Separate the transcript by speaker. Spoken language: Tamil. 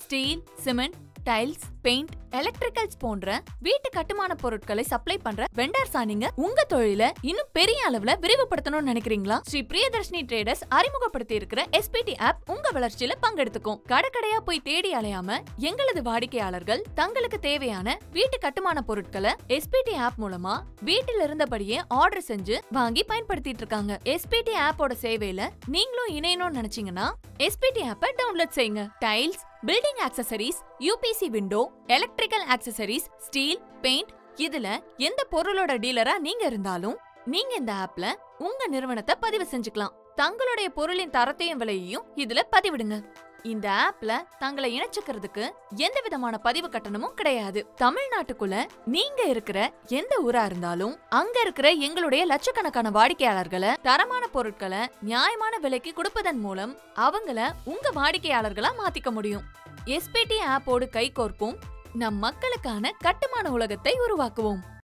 Speaker 1: steel cement tiles paint electricals போன்ற வீட்டு கட்டுமான பொருட்களை சப்ளை பண்ற வெண்டார்ஸா நீங்க உங்க தொழில இன்னும் பெரிய அளவுல விரிவுபடுத்தணும்னு நினைக்கிறீங்களா ஸ்ரீ பிரியதர்ஷினி ட்ரேடர்ஸ் அறிமுகப்படுத்தி இருக்கிற எஸ்பிடி ஆப் உங்க வளர்ச்சியில பங்கெடுத்துக்கும் கடைக்கடையா போய் தேடி அலையாம எங்களது வாடிக்கையாளர்கள் தங்களுக்கு தேவையான வீட்டு கட்டுமான பொருட்களை எஸ்பிடி ஆப் மூலமா வீட்டில் இருந்தபடியே ஆர்டர் செஞ்சு வாங்கி பயன்படுத்திட்டு இருக்காங்க எஸ்பிடி ஆப்போட சேவையில நீங்களும் இணையணும்னு நினைச்சீங்கன்னா எஸ்பிடி ஆப்பை டவுன்லோட் செய்யுங்க tiles building accessories UPC window electrical accessories steel paint இதுல எந்த பொருளோட டீலரா நீங்க இருந்தாலும் நீங்க இந்த ஆப்ல உங்க நிறுவனத்தை பதிவு செஞ்சுக்கலாம் தங்களுடைய பொருளின் தரத்தையும் விலையையும் இதுல பதிவிடுங்க இந்த ஆப்ல தங்களை இணைச்சுக்கிறதுக்கு எந்த விதமான பதிவு கட்டணமும் கிடையாது தமிழ்நாட்டுக்குள்ள நீங்க இருக்கிற எந்த ஊரா இருந்தாலும் அங்க இருக்கிற எங்களுடைய லட்சக்கணக்கான வாடிக்கையாளர்களை தரமான பொருட்களை நியாயமான விலைக்கு கொடுப்பதன் மூலம் அவங்கள உங்க வாடிக்கையாளர்களா மாத்திக்க முடியும் எஸ்பிடி ஆப்போடு கைகோர்ப்போம் நம் மக்களுக்கான கட்டுமான உலகத்தை உருவாக்குவோம்